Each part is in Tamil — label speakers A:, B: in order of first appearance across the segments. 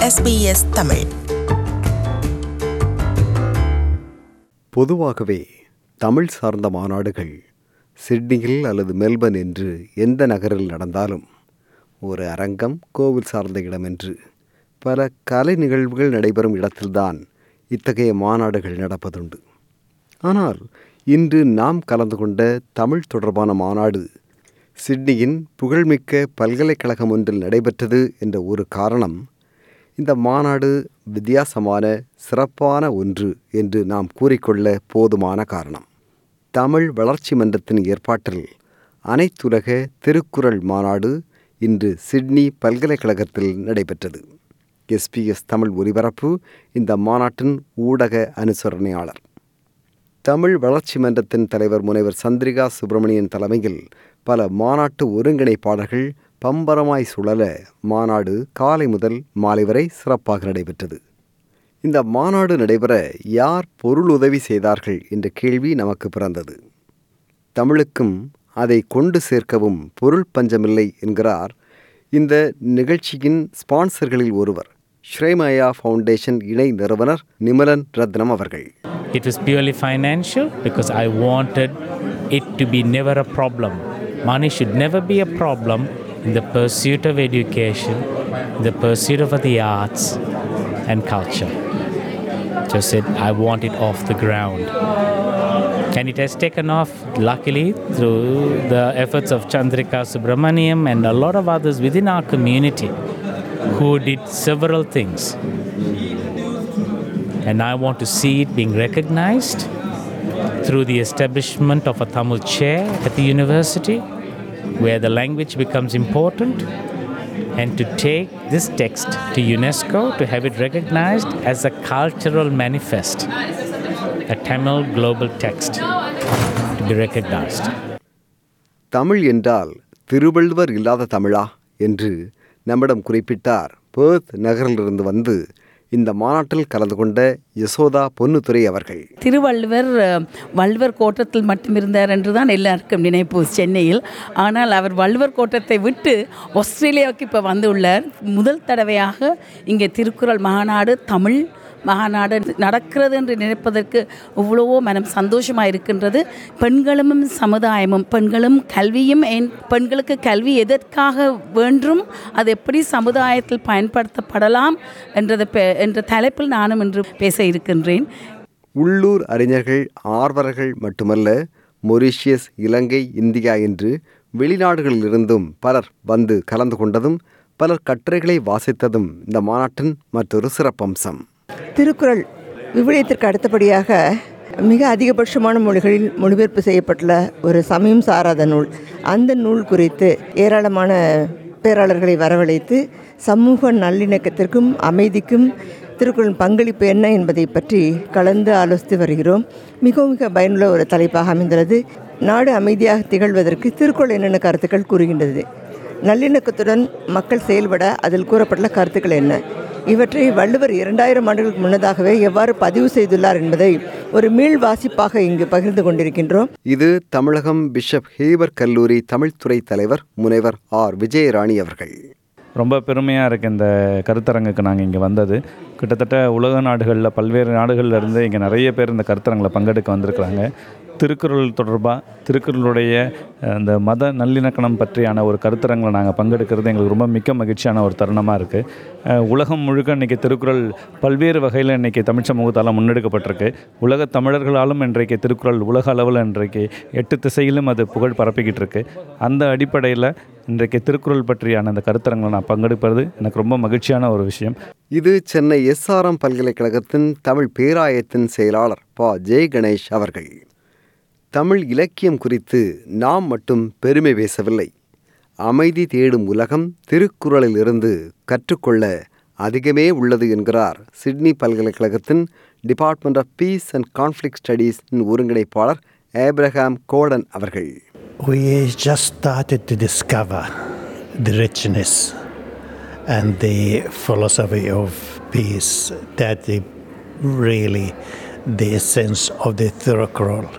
A: SBS தமிழ்
B: பொதுவாகவே தமிழ் சார்ந்த மாநாடுகள் சிட்னியில் அல்லது மெல்பர்ன் என்று எந்த நகரில் நடந்தாலும் ஒரு அரங்கம் கோவில் சார்ந்த இடம் என்று பல கலை நிகழ்வுகள் நடைபெறும் இடத்தில்தான் இத்தகைய மாநாடுகள் நடப்பதுண்டு ஆனால் இன்று நாம் கலந்து கொண்ட தமிழ் தொடர்பான மாநாடு சிட்னியின் புகழ்மிக்க பல்கலைக்கழகம் ஒன்றில் நடைபெற்றது என்ற ஒரு காரணம் இந்த மாநாடு வித்தியாசமான சிறப்பான ஒன்று என்று நாம் கூறிக்கொள்ள போதுமான காரணம் தமிழ் வளர்ச்சி மன்றத்தின் ஏற்பாட்டில் அனைத்துலக திருக்குறள் மாநாடு இன்று சிட்னி பல்கலைக்கழகத்தில் நடைபெற்றது எஸ்பிஎஸ் தமிழ் ஒலிபரப்பு இந்த மாநாட்டின் ஊடக அனுசரணையாளர் தமிழ் வளர்ச்சி மன்றத்தின் தலைவர் முனைவர் சந்திரிகா சுப்பிரமணியன் தலைமையில் பல மாநாட்டு ஒருங்கிணைப்பாளர்கள் பம்பரமாய் சுழல மாநாடு காலை முதல் மாலை வரை சிறப்பாக நடைபெற்றது இந்த மாநாடு நடைபெற யார் பொருள் உதவி செய்தார்கள் என்ற கேள்வி நமக்கு பிறந்தது தமிழுக்கும் அதை கொண்டு சேர்க்கவும் பொருள் பஞ்சமில்லை என்கிறார் இந்த நிகழ்ச்சியின் ஸ்பான்சர்களில் ஒருவர் ஸ்ரேமயா ஃபவுண்டேஷன் இணை நிறுவனர் நிமலன் ரத்னம் அவர்கள்
C: It was purely financial because I wanted it to be never a problem. Money should never be a problem in the pursuit of education, in the pursuit of the arts and culture. Just said, I want it off the ground. And it has taken off, luckily, through the efforts of Chandrika Subramaniam and a lot of others within our community who did several things. And I want to see it being recognized through the establishment of a Tamil chair at the university where the language becomes important and to take this text to UNESCO to have it recognized as a cultural manifest, a Tamil global text to be recognized.
B: Tamil என்றால் திருவள்ளுவர் இல்லாத தமிழா என்று நம்மிடம் குறிப்பிட்டார் பேர்த் நகரிலிருந்து வந்து இந்த மாநாட்டில் கலந்து கொண்ட யசோதா பொன்னுத்துறை அவர்கள்
D: திருவள்ளுவர் அஹ், வள்ளுவர் கோட்டத்தில் மட்டும் இருந்தார் என்று தான் எல்லாருக்கும் நினைப்பு சென்னையில் ஆனால் அவர் வள்ளுவர் கோட்டத்தை விட்டு ஆஸ்திரேலியாவுக்கு இப்போ வந்துள்ளார் முதல் தடவையாக இங்கே திருக்குறள் மாநாடு தமிழ் மாநாடு நடக்கிறது என்று நினைப்பதற்கு எவ்வளவோ மனம் சந்தோஷமாக இருக்கின்றது பெண்களும் சமுதாயமும் பெண்களும் கல்வியும் என் பெண்களுக்கு கல்வி எதற்காக வேண்டும் அது எப்படி சமுதாயத்தில் பயன்படுத்தப்படலாம் என்றதை பெ- என்ற தலைப்பில் நானும் இன்று பேச இருக்கின்றேன்
B: உள்ளூர் அறிஞர்கள் ஆர்வலர்கள் மட்டுமல்ல மொரீஷியஸ் இலங்கை இந்தியா என்று வெளிநாடுகளிலிருந்தும் பலர் வந்து கலந்து கொண்டதும் பலர் கட்டுரைகளை வாசித்ததும் இந்த மாநாட்டின் மற்றொரு சிறப்பம்சம்
E: திருக்குறள் விவிலியத்திற்கு அடுத்தபடியாக மிக அதிகபட்சமான மொழிகளில் மொழிபெயர்ப்பு செய்யப்பட்டுள்ள ஒரு சமயம் சாராத நூல் அந்த நூல் குறித்து ஏராளமான பேராளர்களை வரவழைத்து சமூக நல்லிணக்கத்திற்கும் அமைதிக்கும் திருக்குறளின் பங்களிப்பு என்ன என்பதை பற்றி கலந்து ஆலோசித்து வருகிறோம் மிக மிக பயனுள்ள ஒரு தலைப்பாக அமைந்துள்ளது நாடு அமைதியாக திகழ்வதற்கு திருக்குறள் என்னென்ன கருத்துக்கள் கூறுகின்றது நல்லிணக்கத்துடன் மக்கள் செயல்பட அதில் கூறப்பட்டுள்ள கருத்துக்கள் என்ன இவற்றை வள்ளுவர் இரண்டாயிரம் ஆண்டுகளுக்கு முன்னதாகவே எவ்வாறு பதிவு செய்துள்ளார் என்பதை ஒரு மீள் வாசிப்பாக இங்கு பகிர்ந்து கொண்டிருக்கின்றோம்
B: இது தமிழகம் பிஷப் ஹேபர் கல்லூரி தமிழ்துறை தலைவர் முனைவர் ஆர் விஜயராணி அவர்கள்
F: ரொம்ப பெருமையாக இருக்குது இந்த கருத்தரங்குக்கு நாங்கள் இங்கே வந்தது கிட்டத்தட்ட உலக நாடுகளில் பல்வேறு நாடுகளில் இருந்து இங்கே நிறைய பேர் இந்த கருத்தரங்கில் பங்கெடுக்க வந்திருக்கிறாங்க திருக்குறள் தொடர்பாக திருக்குறளுடைய அஹ், அந்த மத நல்லிணக்கணம் பற்றியான ஒரு கருத்தரங்கில் நாங்கள் பங்கெடுக்கிறது எங்களுக்கு ரொம்ப மிக்க மகிழ்ச்சியான ஒரு தருணமாக இருக்குது உலகம் முழுக்க இன்றைக்கி திருக்குறள் பல்வேறு வகையில் இன்றைக்கி தமிழ் சமூகத்தால் முன்னெடுக்கப்பட்டிருக்கு உலக தமிழர்களாலும் இன்றைக்கு திருக்குறள் உலக அளவில் இன்றைக்கு எட்டு திசையிலும் அது புகழ் பரப்பிக்கிட்டு இருக்கு அந்த அடிப்படையில் இன்றைக்கு திருக்குறள் பற்றியான அந்த கருத்தரங்கில் நான் பங்கெடுப்பது எனக்கு ரொம்ப மகிழ்ச்சியான ஒரு விஷயம்
B: இது சென்னை எஸ்ஆர்எம் பல்கலைக்கழகத்தின் தமிழ் பேராயத்தின் செயலாளர் ப ஜெய் கணேஷ் அவர்கள் தமிழ் இலக்கியம் குறித்து நாம் மட்டும் பெருமை பேசவில்லை அமைதி தேடும் உலகம் திருக்குறளிலிருந்து கற்றுக்கொள்ள அதிகமே உள்ளது என்கிறார் சிட்னி பல்கலைக்கழகத்தின் department of peace and conflict ஸ்டடீஸின் ஒருங்கிணைப்பாளர் ஏப்ரஹாம் கோடன் அவர்கள்
G: We just started to discover the richness and the philosophy of peace that the, really the essence of the Thirukkural.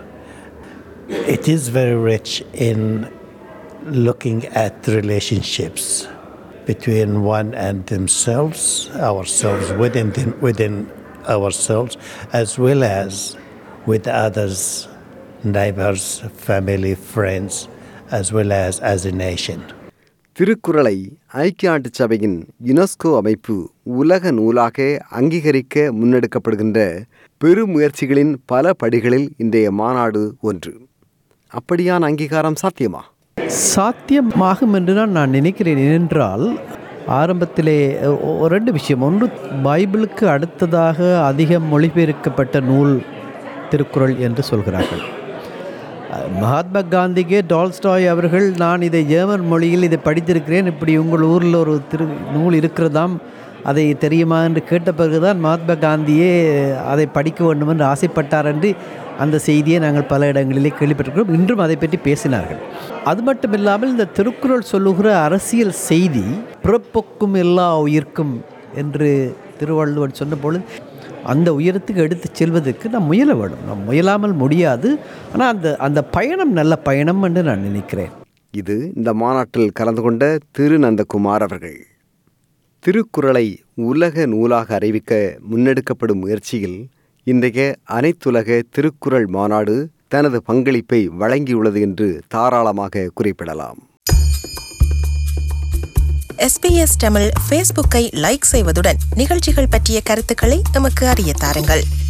G: It is very rich in looking at relationships between one and themselves, ourselves within, them, within ourselves, as well as with others, neighbors, family, friends, as well as as a nation.
B: திருக்குறளை ஐக்கிய நாட்டு சபையின் யுனெஸ்கோ அமைப்பு உலக நூலாக அங்கீகரிக்க முன்னெடுக்கப்படுகின்ற பெருமுயற்சிகளின் பல படிகளில் இன்றைய மாநாடு ஒன்று அப்படியான அங்கீகாரம் சாத்தியமா
A: சாத்தியமாகும் என்று தான் நான் நினைக்கிறேன் ஏனென்றால் ஆரம்பத்திலே ஒ- ஒ- ரெண்டு விஷயம் ஒன்று பைபிளுக்கு அடுத்ததாக அதிகம் மொழிபெயர்க்கப்பட்ட நூல் திருக்குறள் என்று சொல்கிறார்கள் அஹ், மகாத்மா காந்திக்கே டால்ஸ்டாய் அவர்கள் நான் இதை ஜெர்மன் மொழியில் இதை படித்திருக்கிறேன் இப்படி உங்கள் ஊரில் ஒரு திரு நூல் இருக்கிறதாம் அதை தெரியுமா என்று கேட்ட பிறகுதான் மகாத்மா காந்தியே அதை படிக்க வேண்டும் என்று ஆசைப்பட்டார் என்று அந்த செய்தியை நாங்கள் பல இடங்களிலே கேள்விப்பட்டிருக்கிறோம் இன்றும் அதை பற்றி பேசினார்கள் அது மட்டும் இல்லாமல் இந்த திருக்குறள் சொல்லுகிற அரசியல் செய்தி பிறப்பொக்கும் எல்லா உயிர்க்கும் என்று திருவள்ளுவர் சொன்னபொழுது அந்த உயரத்துக்கு எடுத்து செல்வதற்கு நாம் முயல வேணும் நாம் முயலாமல் முடியாது ஆனால் அந்த அந்த பயணம் நல்ல பயணம் என்று நான் நினைக்கிறேன்
B: இது இந்த மாநாட்டில் கலந்து கொண்ட திரு நந்தகுமார் அவர்கள் திருக்குறளை உலக நூலாக அறிவிக்க முன்னெடுக்கப்படும் முயற்சியில் இன்றைய அனைத்துலக திருக்குறள் மாநாடு தனது பங்களிப்பை வழங்கியுள்ளது என்று தாராளமாக குறிப்பிடலாம்
H: எஸ்பிஎஸ் தமிழ் ஃபேஸ்புக்கை லைக் செய்வதுடன் நிகழ்ச்சிகள் பற்றிய கருத்துக்களை எமக்கு அறிய தாருங்கள்